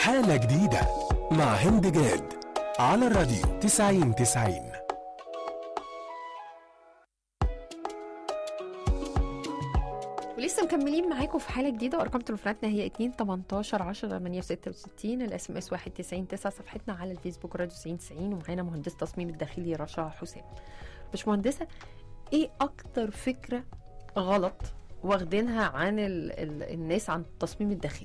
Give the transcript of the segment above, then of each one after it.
حالة جديدة مع هند جاد على الراديو 90 90 ولسه مكملين معاكم في حاله جديده وارقام تليفوناتنا هي 2 18 10 8 66 الاس ام اس 91 9 صفحتنا على الفيسبوك راديو 90 90 ومعانا مهندس تصميم الداخلي رشا حسام مش مهندسه ايه اكتر فكره غلط واخدينها عن ال ال الناس عن التصميم الداخلي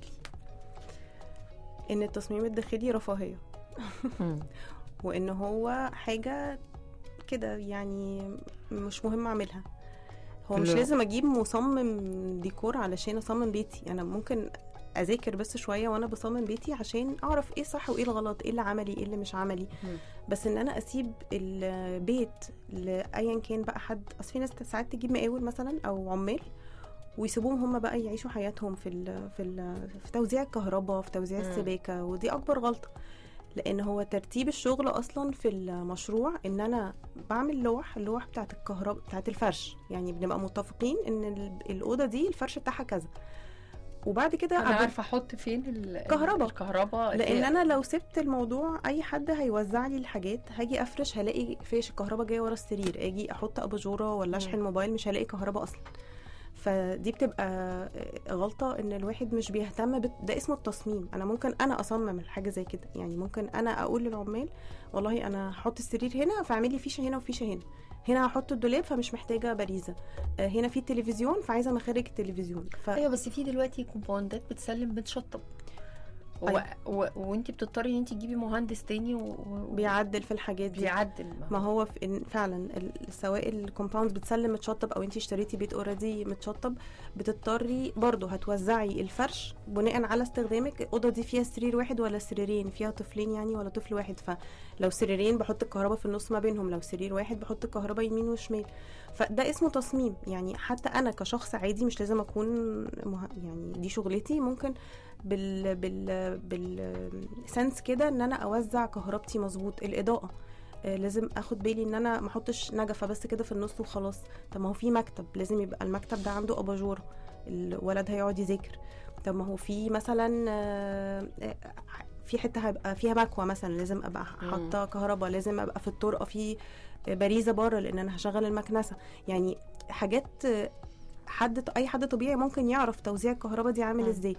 ان التصميم الداخلي رفاهيه مم. وان هو حاجه كده يعني مش مهم اعملها هو مش لا. لازم اجيب مصمم ديكور علشان اصمم بيتي انا ممكن اذاكر بس شويه وانا بصمم بيتي عشان اعرف ايه الصح وايه الغلط ايه اللي عملي ايه اللي مش عملي مم. بس ان انا اسيب البيت لايا كان بقى حد اصل في ناس ساعات تجيب مقاول مثلا او عمال ويسيبوهم هم بقى يعيشوا حياتهم في ال في ال في توزيع الكهرباء في توزيع مم. السباكه ودي اكبر غلطه لان هو ترتيب الشغل اصلا في المشروع ان انا بعمل لوح اللوح بتاعت الكهرباء بتاعت الفرش يعني بنبقى متفقين ان ال- الاوضه دي الفرش بتاعها كذا وبعد كده انا أبقى- عارفه احط فين ال- كهرباء. الكهرباء لان انا لو سبت الموضوع اي حد هيوزع لي الحاجات هاجي افرش هلاقي فيش الكهرباء جايه ورا السرير اجي احط اباجوره ولا اشحن مم. موبايل مش هلاقي كهرباء اصلا فدي بتبقى غلطه ان الواحد مش بيهتم بت... ده اسمه التصميم انا ممكن انا اصمم الحاجه زي كده يعني ممكن انا اقول للعمال والله انا هحط السرير هنا فاعمل لي فيشه هنا وفيشه هنا هنا هحط الدولاب فمش محتاجه باريزه آه، هنا في تلفزيون فعايزه مخارج التلفزيون ف... ايوه بس في دلوقتي كومباوندات بتسلم بتشطب و... أيوة. و... وانت بتضطري ان انت تجيبي مهندس تاني و... و... بيعدل في الحاجات دي بيعدل ما هو في إن فعلا ال- سواء الكومباوند بتسلم متشطب او انت اشتريتي بيت اوريدي متشطب بتضطري برضه هتوزعي الفرش بناء على استخدامك الاوضه دي فيها سرير واحد ولا سريرين فيها طفلين يعني ولا طفل واحد فلو سريرين بحط الكهرباء في النص ما بينهم لو سرير واحد بحط الكهرباء يمين وشمال فده اسمه تصميم يعني حتى انا كشخص عادي مش لازم اكون مه... يعني دي شغلتي ممكن بال بال بالسنس كده ان انا اوزع كهربتي مظبوط الاضاءه آه، لازم اخد بالي ان انا ما احطش نجفه بس كده في النص وخلاص طب ما هو في مكتب لازم يبقى المكتب ده عنده اباجوره الولد هيقعد يذاكر طب ما هو في مثلا آه، آه، في حته هيبقى فيها مكوى مثلا لازم ابقى حاطه كهرباء لازم ابقى في الطرقه في باريزه بره لان انا هشغل المكنسه يعني حاجات آه، حد اي حد طبيعي ممكن يعرف توزيع الكهرباء دي عامل مم. ازاي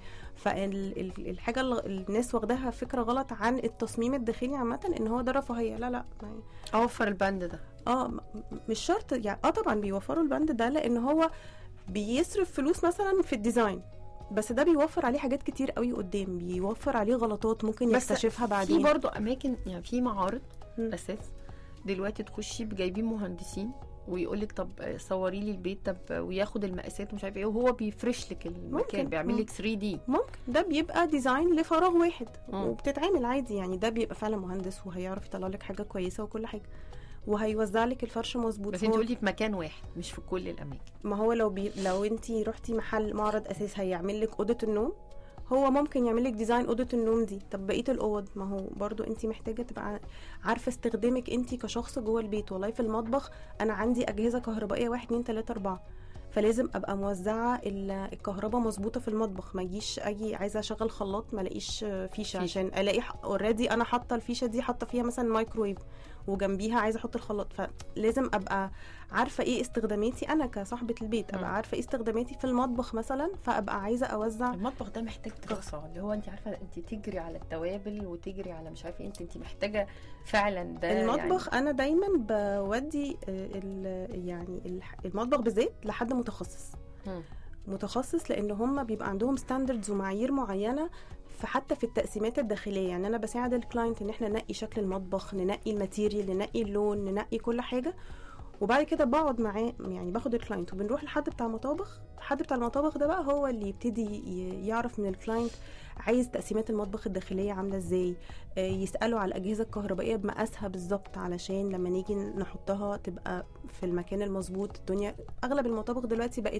فالحاجه اللي الناس واخداها فكره غلط عن التصميم الداخلي عامه ان هو ده رفاهيه لا لا ما- اوفر البند ده اه م- مش شرط يعني اه طبعا بيوفروا البند ده لان هو بيصرف فلوس مثلا في الديزاين بس ده بيوفر عليه حاجات كتير قوي قدام بيوفر عليه غلطات ممكن بس يكتشفها في بعدين برضو اماكن يعني في معارض مم. اساس دلوقتي تخشي جايبين مهندسين ويقول لك طب صوري لي البيت طب وياخد المقاسات ومش عارف ايه وهو بيفرش لك المكان ممكن. بيعمل لك 3 دي ممكن ده بيبقى ديزاين لفراغ واحد مم. وبتتعمل عادي يعني ده بيبقى فعلا مهندس وهيعرف يطلع لك حاجه كويسه وكل حاجه وهيوزع لك الفرش مظبوط بس انت هو- قلتي في مكان واحد مش في كل الاماكن ما هو لو بي... لو انت رحتي محل معرض اساس هيعمل لك اوضه النوم هو ممكن يعمل لك ديزاين اوضه النوم دي طب بقيه الاوض ما هو برضو انت محتاجه تبقى عارفه استخدامك انت كشخص جوه البيت والله في المطبخ انا عندي اجهزه كهربائيه 1 2 3 4 فلازم ابقى موزعه ال- الكهرباء مظبوطه في المطبخ ما اجيش اجي عايزه اشغل خلاط ما الاقيش فيشه عشان الاقي اوريدي انا حاطه الفيشه دي حاطه فيها مثلا مايكرويف وجنبيها عايزه احط الخلاط فلازم ابقى عارفه ايه استخداماتي انا كصاحبه البيت ابقى مم. عارفه ايه استخداماتي في المطبخ مثلا فابقى عايزه اوزع المطبخ ده محتاج دراسه اللي هو انت عارفه انت تجري على التوابل وتجري على مش عارفه انت انت محتاجه فعلا ده المطبخ انا دايما بودي آه، ال- يعني الح- المطبخ بالذات لحد متخصص يعني متخصص لان هم بيبقى عندهم ستاندردز ومعايير معينه فحتى في التقسيمات الداخليه يعني انا بساعد الكلاينت ان احنا ننقي شكل المطبخ ننقي الماتيريال ننقي اللون ننقي كل حاجه وبعد كده بقعد معاه يعني باخد الكلاينت وبنروح لحد بتاع مطابخ الحد بتاع المطابخ ده بقى هو اللي يبتدي ي- يعرف من الكلاينت عايز تقسيمات المطبخ الداخليه عامله ازاي آه، يسالوا على الاجهزه الكهربائيه بمقاسها بالظبط علشان لما نيجي نحطها تبقى في المكان المظبوط الدنيا اغلب المطابخ دلوقتي بقت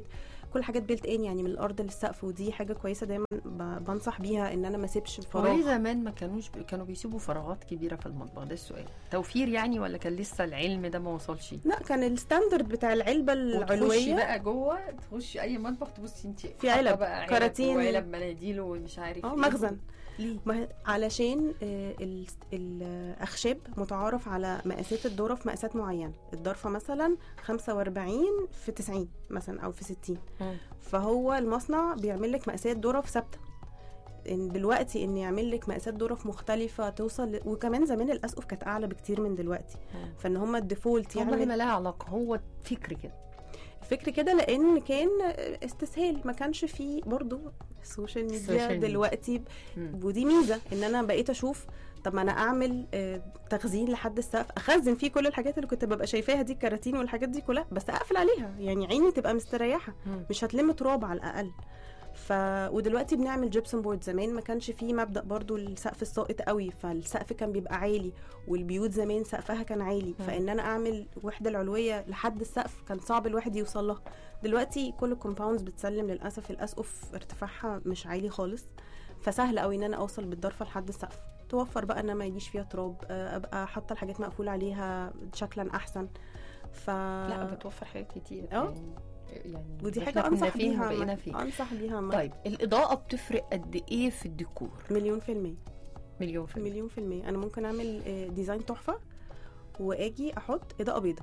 كل حاجات بيلت ان يعني من الارض للسقف ودي حاجه كويسه دايما ب- بنصح بيها ان انا ما اسيبش هو ليه فراغ زمان ما كانوش كانوا بيسيبوا فراغات كبيره في المطبخ ده السؤال توفير يعني ولا كان لسه العلم ده ما وصلش لا كان الستاندرد بتاع العلبه وتخشي العلويه بقى جوه تخشي اي مطبخ تبصي انت في علب، بقى علب كراتين. وعلب مناديل ومش عارف اه إيه. مخزن ليه ما هي- علشان آه، ال- الاخشاب متعارف على مقاسات الذره في مقاسات معينه الضرفه مثلا 45 في 90 مثلا او في 60 مم. فهو المصنع بيعمل لك مقاسات ذره في ثابته ان دلوقتي ان يعمل لك مقاسات ظرف مختلفه توصل ل... وكمان زمان الاسقف كانت اعلى بكتير من دلوقتي مم. فان هم الديفولت والله يعني ما لها علاقه هو فكر كده الفكر كده لان كان استسهال ما كانش فيه برضو السوشيال ميديا السوشيال ميديا. دلوقتي مم. ودي ميزه ان انا بقيت اشوف طب ما انا اعمل آه، تخزين لحد السقف اخزن فيه كل الحاجات اللي كنت ببقى شايفاها دي الكراتين والحاجات دي كلها بس اقفل عليها يعني عيني تبقى مستريحه مم. مش هتلم تراب على الاقل ف ودلوقتي بنعمل جيبسون بورد زمان ما كانش فيه مبدا برضو السقف الساقط قوي فالسقف كان بيبقى عالي والبيوت زمان سقفها كان عالي مم. فان انا اعمل وحده العلويه لحد السقف كان صعب الواحد يوصل لها دلوقتي كل الكومباوندز بتسلم للاسف الاسقف ارتفاعها مش عالي خالص فسهل قوي ان انا اوصل بالضرفه لحد السقف توفر بقى ان ما يجيش فيها تراب آه، ابقى حاطه الحاجات مقفول عليها شكلا احسن ف لا بتوفر حاجات كتير اه. يعني يعني ودي إحنا حاجه كنا انصح فين بيها وبقينا ما- فين انصح بيها ما- طيب الاضاءه بتفرق قد ايه في الديكور مليون في المية مليون في المية مليون في المية أنا ممكن أعمل آه، ديزاين تحفة وأجي أحط إضاءة بيضة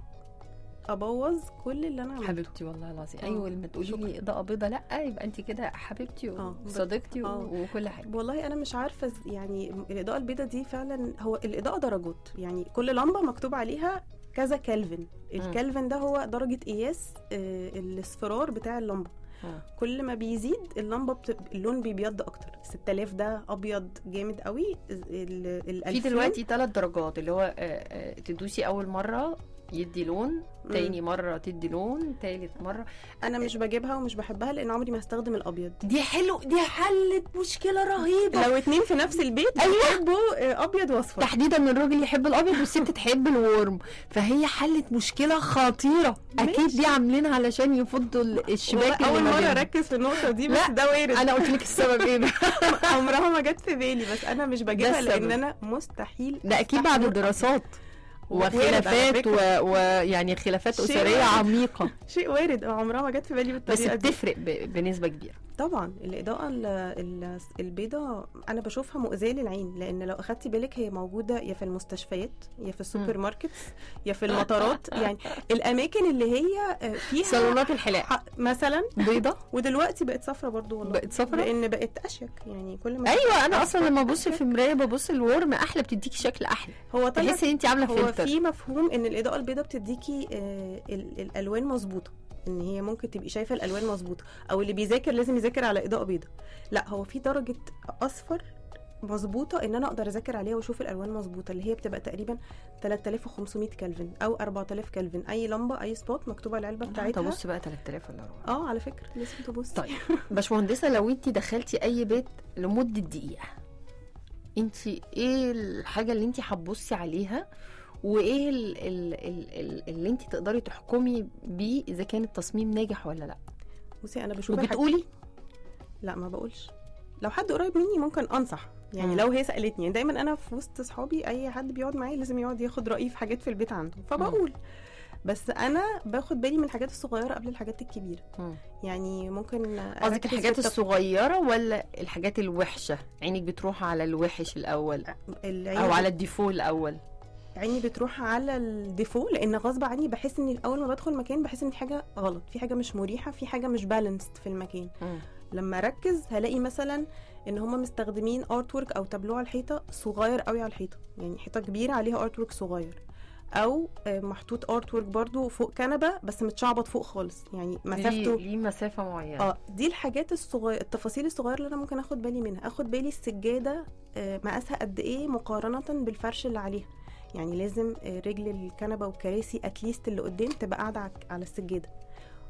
أبوظ كل اللي أنا عملته حبيبتي والله العظيم اه. ايوه لما تقولي لي شكرا. اضاءه بيضه لا يبقى انت كده حبيبتي اه. وصديقتي و- اه. وكل حاجه والله أنا مش عارفة إز- يعني الإضاءة البيضة دي فعلا هو الإضاءة درجات يعني كل لمبة مكتوب عليها كذا كلفن الكلفن ده هو درجة قياس آه، الاصفرار بتاع اللمبة مم. كل ما بيزيد اللمبة بت... اللون بيبيض أكتر 6000 ده أبيض جامد قوي ال... ال... في دلوقتي ثلاث درجات اللي هو آه، آه، تدوسي اول مره يدي لون تاني مره تدي لون تالت مره أنا مش بجيبها ومش بحبها لأن عمري ما هستخدم الأبيض دي حلو دي حلت مشكله رهيبه لو اتنين في نفس البيت أيوة. بيحبوا آه، ابيض واصفر تحديدا ان الراجل يحب الابيض والست تحب الورم فهي حلت مشكله خطيره اكيد ماشي. دي عاملينها علشان يفضوا ال- الشباك والله اللي اول ما مره بينهم. اركز في النقطه دي بس لا، ده وارد انا قلت لك السبب ايه بقى؟ عمرها ما جت في بالي بس انا مش بجيبها السبب. لان انا مستحيل ده اكيد بعد أستحمل الدراسات وارد على وخلافات فكرة. و- ويعني خلافات شيء اسريه وارد. عميقه شيء وارد عمرها ما جت في بالي بس بالطريقه دي بتفرق ب- بنسبه كبيره طبعا الاضاءه ال- ال- البيضاء انا بشوفها مؤذيه للعين لان لو اخدتي بالك هي موجوده يا في المستشفيات يا في السوبر ماركت يا في المطارات يعني الاماكن اللي هي آه، فيها صالونات الحلاقه ح- مثلا بيضه ودلوقتي بقت صفرة برضو والله بقت صفرة؟ لان بقت اشيك يعني كل ما ايوه انا اصلا لما ابص في المرايه ببص الورم احلى بتديكي شكل احلى هو طلع تحسي ان انت عامله هو فلتر في مفهوم ان الاضاءه البيضاء بتديكي آه، ال- الالوان مظبوطه ان هي ممكن تبقي شايفه الالوان مظبوطه او اللي بيذاكر لازم يذاكر على اضاءه بيضاء لا هو في درجه اصفر مظبوطه ان انا اقدر اذاكر عليها واشوف الالوان مظبوطه اللي هي بتبقى تقريبا 3500 كلفن او 4000 كلفن اي لمبه اي سبوت مكتوب على العلبه بتاعتها بتاعتها تبص بقى 3000 ولا 4 اه على فكره لازم تبصي طيب باشمهندسه لو انت دخلتي اي بيت لمده دقيقه انت ايه الحاجه اللي انت هتبصي عليها وايه ال- ال- ال- ال- اللي انت تقدري تحكمي بيه اذا كان التصميم ناجح ولا لا بصي انا بشوف الحاجة- وبتقولي لا ما بقولش لو حد قريب مني ممكن انصح يعني مم. لو هي سالتني يعني دايما انا في وسط اصحابي اي حد بيقعد معايا لازم يقعد ياخد رايي في حاجات في البيت عنده فبقول بس انا باخد بالي من الحاجات الصغيره قبل الحاجات الكبيره يعني ممكن قصدك أركز في الحاجات التف- الصغيره ولا الحاجات الوحشه عينك بتروح على الوحش الاول العين او على الديفو الاول عيني بتروح على الديفو لان غصب عني بحس ان اول ما بدخل مكان بحس ان في حاجه غلط في حاجه مش مريحه في حاجه مش بالانسد في المكان لما اركز هلاقي مثلا ان هم مستخدمين ارت ورك او تابلو على الحيطه صغير قوي على الحيطه يعني حيطه كبيره عليها ارت ورك صغير او آه، محطوط ارت ورك برضو فوق كنبه بس متشعبط فوق خالص يعني ليه مسافته ليه مسافه معينه اه دي الحاجات الصغيره التفاصيل الصغيره اللي انا ممكن اخد بالي منها اخد بالي السجاده آه، مقاسها قد ايه مقارنه بالفرش اللي عليها يعني لازم آه، رجل الكنبه والكراسي اتليست اللي قدام تبقى قاعده على- على السجاده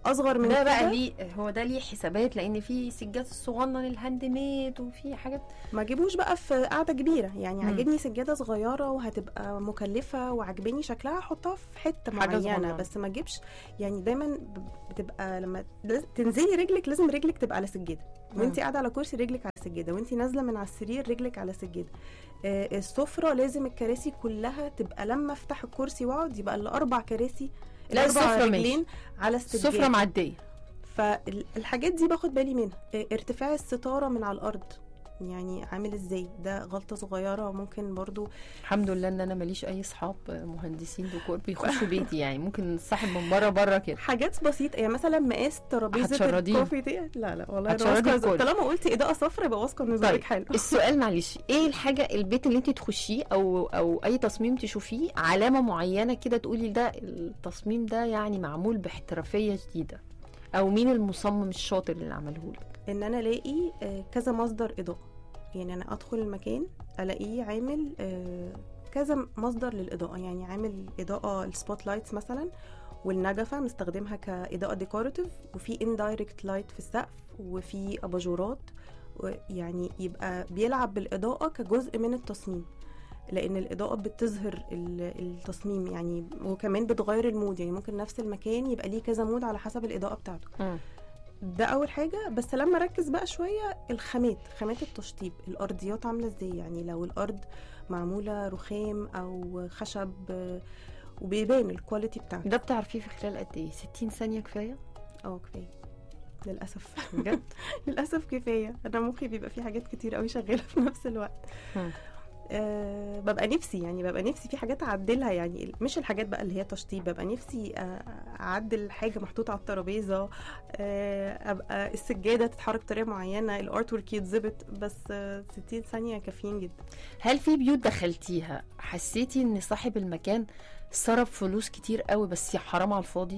اصغر من ده بقى كده ليه هو ده ليه حسابات لان في سجاد الصغنن الهاند ميد وفي حاجات ما اجيبوش بقى في قاعده كبيره يعني مم. عاجبني سجاده صغيره وهتبقى مكلفه وعاجبني شكلها احطها في حته حاجة معينه صغننة. بس ما اجيبش يعني دايما ب- بتبقى لما لاز- تنزلي رجلك لازم رجلك تبقى على سجاده مم. وانت قاعده على كرسي رجلك على سجاده وانت نازله من على السرير رجلك على سجاده آه، السفره لازم الكراسي كلها تبقى لما افتح الكرسي واقعد يبقى الاربع كراسي لا، الاربع السفرة رجلين على السجاده السفره معديه فالحاجات دي باخد بالي منها اه، ارتفاع الستاره من على الارض يعني عامل ازاي ده غلطه صغيره ممكن برضو الحمد لله ان انا ماليش اي اصحاب مهندسين ديكور بيخشوا بيتي يعني ممكن الصاحب من بره بره كده حاجات بسيطه يعني مثلا مقاس ترابيزه هتشرديه. الكوفي دي لا لا والله انا هتشردي واثقه الكل. طالما قلتي اضاءه صفرا يبقى واثقه ان ذوقك طيب حلو السؤال معلش ايه الحاجه البيت اللي انت تخشيه او او اي تصميم تشوفيه علامه معينه كده تقولي ده التصميم ده يعني معمول باحترافيه شديده او مين المصمم الشاطر اللي عمله لك ان انا الاقي اه، كذا مصدر اضاءه يعني انا ادخل المكان الاقيه عامل اه، كذا مصدر للاضاءه يعني عامل اضاءه السبوت لايتس مثلا والنجفه مستخدمها كاضاءه ديكوراتيف وفي اندايركت لايت في السقف وفي اباجورات و- يعني يبقى بيلعب بالاضاءه كجزء من التصميم لان الاضاءه بتظهر ال- التصميم يعني وكمان بتغير المود يعني ممكن نفس المكان يبقى ليه كذا مود على حسب الاضاءه بتاعته ده اول حاجه بس لما اركز بقى شويه الخامات خامات التشطيب الارضيات عامله ازاي يعني لو الارض معموله رخام او خشب آه، وبيبان الكواليتي بتاعته ده بتعرفيه في خلال قد ايه 60 ثانيه كفايه اه كفايه للاسف بجد للاسف كفايه انا مخي بيبقى فيه حاجات كتير قوي شغاله في نفس الوقت مم. أه ببقى نفسي يعني ببقى نفسي في حاجات اعدلها يعني مش الحاجات بقى اللي هي تشطيب ببقى نفسي آه، اعدل حاجه محطوطه على الترابيزه أه ابقى السجاده تتحرك بطريقه معينه الارت ورك يتظبط بس آه، 60 ثانيه كافيين جدا هل في بيوت دخلتيها حسيتي ان صاحب المكان صرف فلوس كتير قوي بس حرام على الفاضي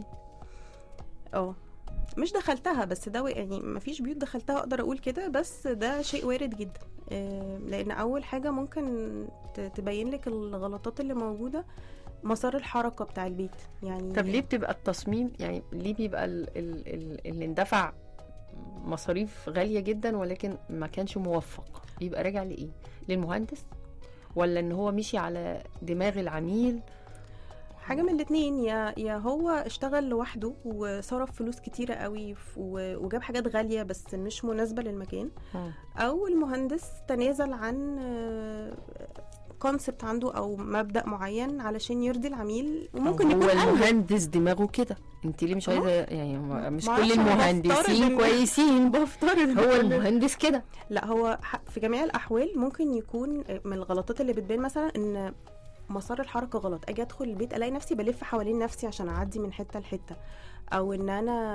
اه مش دخلتها بس ده يعني مفيش بيوت دخلتها اقدر اقول كده بس ده شيء وارد جدا آه، لان اول حاجه ممكن ت- تبين لك الغلطات اللي موجوده مسار الحركه بتاع البيت يعني طب ليه بتبقى التصميم يعني ليه بيبقى ال ال ال اللي اندفع مصاريف غالية جدا ولكن ما كانش موفق يبقى راجع لإيه للمهندس ولا ان هو مشي على دماغ العميل حاجه من الاتنين يا يا هو اشتغل لوحده وصرف فلوس كتيره قوي ف- و- وجاب حاجات غاليه بس مش مناسبه للمكان او المهندس تنازل عن كونسبت عنده او مبدا معين علشان يرضي العميل وممكن هو يكون أنجح. المهندس دماغه كده انت ليه مش أهو. عايزه يعني ما- مش معرفش، كل أنا بفترض المهندسين إن- كويسين بفترض إن هو كل- المهندس كده لا هو ح- في جميع الاحوال ممكن يكون من الغلطات اللي بتبان مثلا ان مسار الحركه غلط اجي ادخل البيت الاقي نفسي بلف حوالين نفسي عشان اعدي من حته لحته او ان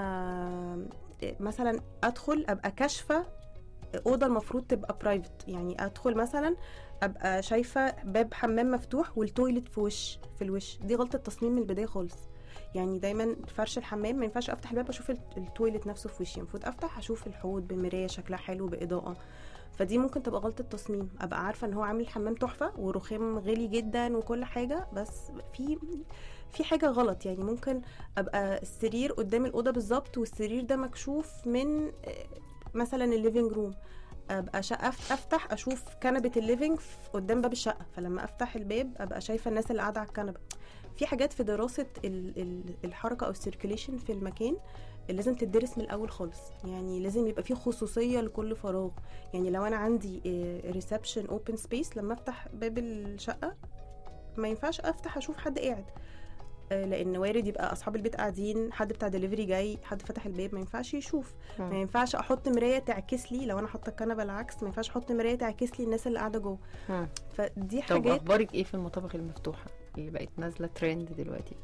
انا مثلا ادخل ابقى كاشفه اوضه المفروض تبقى برايفت يعني ادخل مثلا ابقى شايفه باب حمام مفتوح والتويلت في وش في الوش دي غلطه تصميم من البدايه خالص يعني دايما فرش الحمام ما ينفعش افتح الباب اشوف الت- التويلت نفسه في وشي المفروض افتح اشوف الحوض بمرايه شكلها حلو باضاءه فدي ممكن تبقى غلطه تصميم ابقى عارفه ان هو عامل الحمام تحفه ورخام غالي جدا وكل حاجه بس في في حاجه غلط يعني ممكن ابقى السرير قدام الاوضه بالظبط والسرير ده مكشوف من آه، مثلا الليفينج روم ابقى شقة افتح اشوف كنبه الليفينج في- قدام باب الشقه فلما افتح الباب ابقى شايفه الناس اللي قاعده على الكنبه في حاجات في دراسه ال- ال- الحركه او السيركيليشن في المكان لازم تدرس من الاول خالص يعني لازم يبقى في خصوصيه لكل فراغ يعني لو انا عندي ريسبشن اوبن سبيس لما افتح باب الشقه ما ينفعش افتح اشوف حد قاعد آه، لان وارد يبقى اصحاب البيت قاعدين حد بتاع دليفري جاي حد فتح الباب ما ينفعش يشوف ما ينفعش احط مرايه تعكس لي لو انا حاطه الكنبه العكس ما ينفعش احط مرايه تعكس لي الناس اللي قاعده جوه مم. فدي طب حاجات اخبارك ايه في المطابخ المفتوحه اللي بقت نازله ترند دلوقتي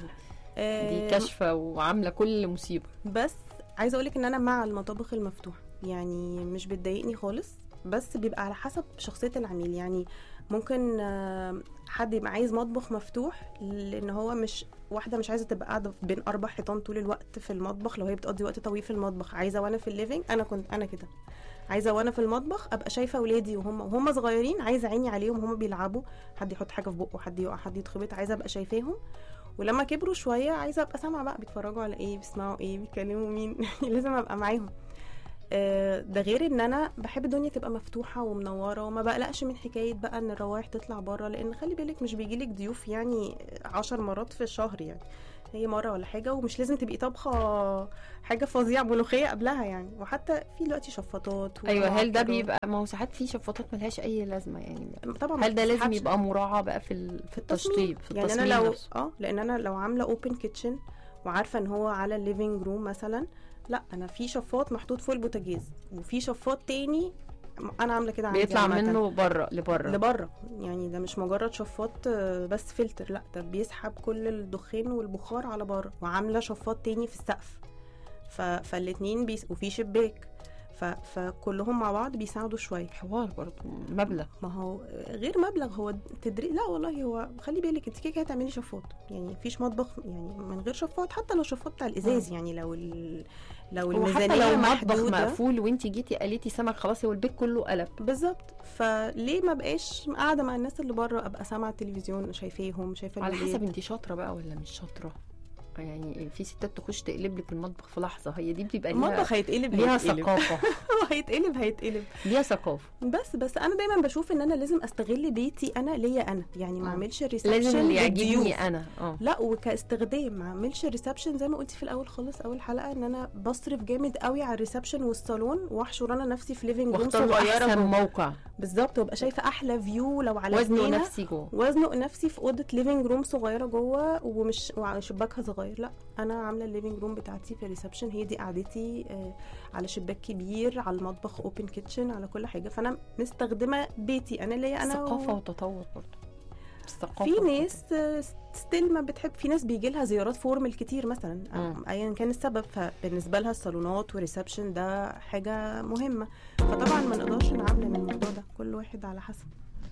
آه، دي كاشفه وعامله كل مصيبه بس عايزه اقولك ان انا مع المطابخ المفتوحه يعني مش بتضايقني خالص بس بيبقى على حسب شخصيه العميل يعني ممكن آه، حد يبقى عايز مطبخ مفتوح لان هو مش واحده مش عايزه تبقى قاعده بين اربع حيطان طول الوقت في المطبخ لو هي بتقضي وقت طويل في المطبخ عايزه وانا في الليفينج انا كنت انا كده عايزه وانا في المطبخ ابقى شايفه ولادي وهم وهم صغيرين عايزه عيني عليهم وهم بيلعبوا حد يحط حاجه في بقه حد يقع حد يتخبط عايزه ابقى شايفاهم ولما كبروا شويه عايزه ابقى سامعه بقى بيتفرجوا على ايه بيسمعوا ايه بيتكلموا مين لازم ابقى معاهم آه، ده غير ان انا بحب الدنيا تبقى مفتوحه ومنوره وما بقلقش من حكايه بقى ان الروايح تطلع بره لان خلي بالك مش بيجيلك ضيوف يعني عشر مرات في الشهر يعني هي مره ولا حاجه ومش لازم تبقي طبخه حاجه فظيعه ملوخيه قبلها يعني وحتى في دلوقتي شفاطات ايوه هل ده ومعطرات. بيبقى ما هو ساعات في شفاطات ملهاش اي لازمه يعني طبعا ما هل ده لازم بتسحبش. يبقى مراعاه بقى في ال- في التشطيب في يعني التصميم انا لو نفسه اه لان انا لو عامله اوبن كيتشن وعارفه ان هو على الليفينج روم مثلا لا انا في شفاط محطوط فوق البوتاجاز وفي شفاط تاني انا عامله كده عندي بيطلع عامةً. منه بره لبره لبره يعني ده مش مجرد شفاط آه، بس فلتر لا ده بيسحب كل الدخان والبخار على بره وعامله شفاط تاني في السقف ف... فالاتنين بيس... وفي شباك ف... فكلهم مع بعض بيساعدوا شويه حوار برضه مبلغ ما هو غير مبلغ هو تدريب لا والله هو خلي بالك انت كده كده هتعملي شفاط يعني مفيش مطبخ يعني من غير شفاط حتى لو شفاط بتاع الازاز يعني لو ال... لو وحتى الميزانيه لو مطبخ محدوده مقفول وانت جيتي قليتي سمك خلاص هو البيت كله قلب بالظبط فليه ما بقاش قاعده مع الناس اللي بره ابقى سامعه التلفزيون شايفاهم شايفه على الولاد. حسب انت شاطره بقى ولا مش شاطره يعني في ستات تخش تقلب لك المطبخ في لحظه هي دي بتبقى ليها المطبخ هيتقلب ليها هيتقلب. ثقافه هيتقلب هيتقلب ليها ثقافه بس بس انا دايما بشوف ان انا لازم استغل بيتي انا ليا انا يعني ما آه. اعملش ريسبشن لازم اللي للضيوف. يعجبني انا اه لا وكاستخدام ما اعملش ريسبشن زي ما قلتي في الاول خالص اول حلقه ان انا بصرف جامد قوي على الريسبشن والصالون واحشر انا نفسي في ليفنج روم واختار له صغيره احسن جوه. موقع بالظبط وابقى شايفه احلى فيو لو على وزنه جنينة. نفسي جوه وازنق نفسي في اوضه ليفنج روم صغيره جوه ومش وشباكها صغير لا انا عامله الليفنج روم بتاعتي في الريسبشن هي دي قعدتي آه، على شباك كبير على المطبخ اوبن كيتشن على كل حاجه فانا مستخدمه بيتي انا ليا انا ثقافه و... وتطور برضه الثقافه في ناس ستيل ما بتحب في ناس بيجي لها زيارات فورمال كتير مثلا مم. ايا كان السبب فبالنسبه لها الصالونات والريسبشن ده حاجه مهمه فطبعا ما نقدرش نعمم من الموضوع ده كل واحد على حسب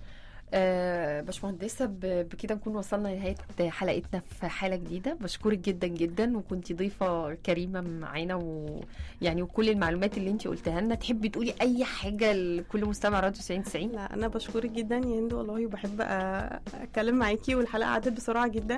آه باشمهندسة ب- بكده نكون وصلنا لنهاية حلقتنا في حالة جديدة بشكرك جدا جدا وكنتي ضيفة كريمة معانا ويعني وكل المعلومات اللي انت قلتها لنا تحبي تقولي أي حاجة لكل مستمع راديو 90 لا انا بشكرك جدا يا هند والله وبحب أ- اتكلم معاكي والحلقه عدت بسرعه جدا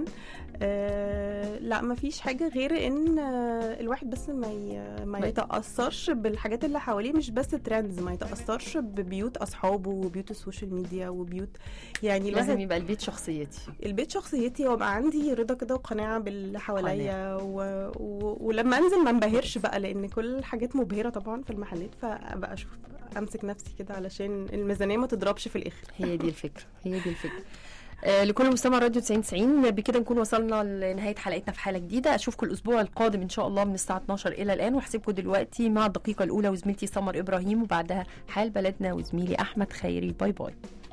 أه لا ما فيش حاجه غير ان آه، الواحد بس ما ي- ما ما- يتاثرش بالحاجات اللي حواليه مش بس ترندز ما يتاثرش ببيوت اصحابه وبيوت السوشيال ميديا وبيوت يعني لازم الواحد يبقى البيت شخصيتي البيت شخصيتي وابقى عندي رضا كده وقناعه باللي حواليا و... و... ولما انزل ما انبهرش بقى لان كل الحاجات مبهره طبعا في المحلات فابقى اشوف امسك نفسي كده علشان الميزانيه ما تضربش في الاخر هي دي الفكرة هي دي الفكرة آه، لكل مستمع راديو 90 90 بكده نكون وصلنا لنهاية حلقتنا في حالة جديدة أشوفكم الأسبوع القادم إن شاء الله من الساعة 12 إلى الآن وأحسبكم دلوقتي مع الدقيقة الأولى وزميلتي سمر إبراهيم وبعدها حال بلدنا وزميلي أحمد خيري باي باي